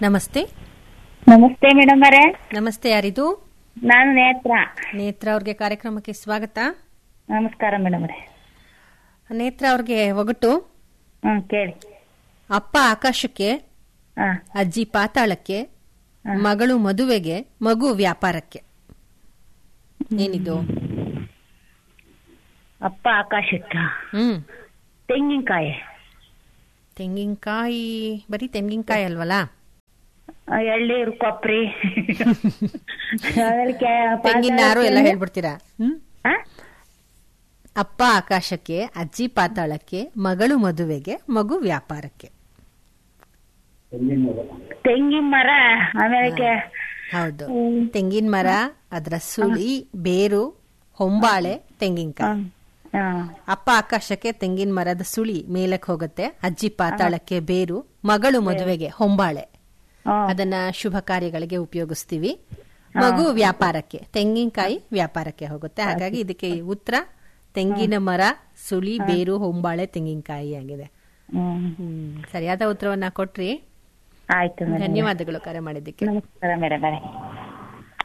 ನಮಸ್ತೆ ನಮಸ್ತೆ ಮೇಡಮ್ ಅವರೇ ನಮಸ್ತೆ ಯಾರಿದು ನಾನು ನೇತ್ರ ನೇತ್ರ ಅವ್ರಿಗೆ ಕಾರ್ಯಕ್ರಮಕ್ಕೆ ಸ್ವಾಗತ ನಮಸ್ಕಾರ ಮೇಡಮ್ ಅವರೇ ನೇತ್ರ ಅವ್ರಿಗೆ ಒಗಟು ಹ್ಮ್ ಕೇಳಿ ಅಪ್ಪ ಆಕಾಶಕ್ಕೆ ಹಾ ಅಜ್ಜಿ ಪಾತಾಳಕ್ಕೆ ಮಗಳು ಮದುವೆಗೆ ಮಗು ವ್ಯಾಪಾರಕ್ಕೆ ಏನಿದು ಅಪ್ಪ ಆಕಾಶಕ್ಕ ಹ್ಮ್ ತೆಂಗಿನಕಾಯಿ ತೆಂಗಿನಕಾಯಿ ಬರೀ ತೆಂಗಿನಕಾಯಿ ಅಲ್ವಲ್ಲ ಆ, ಎಳ್ನೀರು ಕೊಬ್ಬರಿ ಆಮೇಲೆ ಕೆ- ತೆಂಗಿನ ನಾರು ಎಲ್ಲ ಪಾತಾಳಕ್ಕೆ- ಹೇಳ್ಬಿಡ್ತೀರಾ ಹ್ಮ್ ಆ? ಅಪ್ಪ ಆಕಾಶಕ್ಕೆ ಅಜ್ಜಿ ಪಾತಾಳಕ್ಕೆ ಮಗಳು ಮದುವೆಗೆ ಮಗು ವ್ಯಾಪಾರಕ್ಕೆ ತೆಂಗಿನ ಮರ ಆಮೇಲೆ ಕೆ- ಹೌದು ತೆಂಗಿನ ಮರ ಅದರ ಸುಳಿ ಬೇರು ಹೊಂಬಾಳೆ ತೆಂಗಿನಕಾಯಿ ಹಾ. ಅಪ್ಪ ಆಕಾಶಕ್ಕೆ ತೆಂಗಿನ ಮರದ ಸುಳಿ ಮೇಲಕ್ಕೆ ಹೋಗುತ್ತೆ ಅಜ್ಜಿ ಪಾತಾಳಕ್ಕೆ ಬೇರು ಮಗಳು ಮದುವೆಗೆ ಹೊಂಬಾಳೆ ಹಾ. ಅದನ್ನ ಶುಭ ಕಾರ್ಯಗಳಿಗೆ ಉಪಯೋಗಿಸ್ತೀವಿ ಮಗು ವ್ಯಾಪಾರಕ್ಕೆ ತೆಂಗಿನಕಾಯಿ ವ್ಯಾಪಾರಕ್ಕೆ ಹೋಗುತ್ತೆ ಹಾಗಾಗಿ ಇದಕ್ಕೆ ಉತ್ತರ ತೆಂಗಿನ ಮರ ಸುಳಿ ಬೇರು ಹೊಂಬಾಳೆ ತೆಂಗಿನಕಾಯಿ ಆಗಿದೆ ಹ್ಮ್ ಹ್ಮ್ ಸರಿಯಾದ ಉತ್ತರವನ್ನ ಕೊಟ್ರಿ ಆಯ್ತು ಮೇಡಮ್ ಧನ್ಯವಾದಗಳು ಕರೆ ಮಾಡಿದ್ದಕ್ಕೆ ನಮಸ್ಕಾರ ಮೇಡಮ್ ಅವರೇ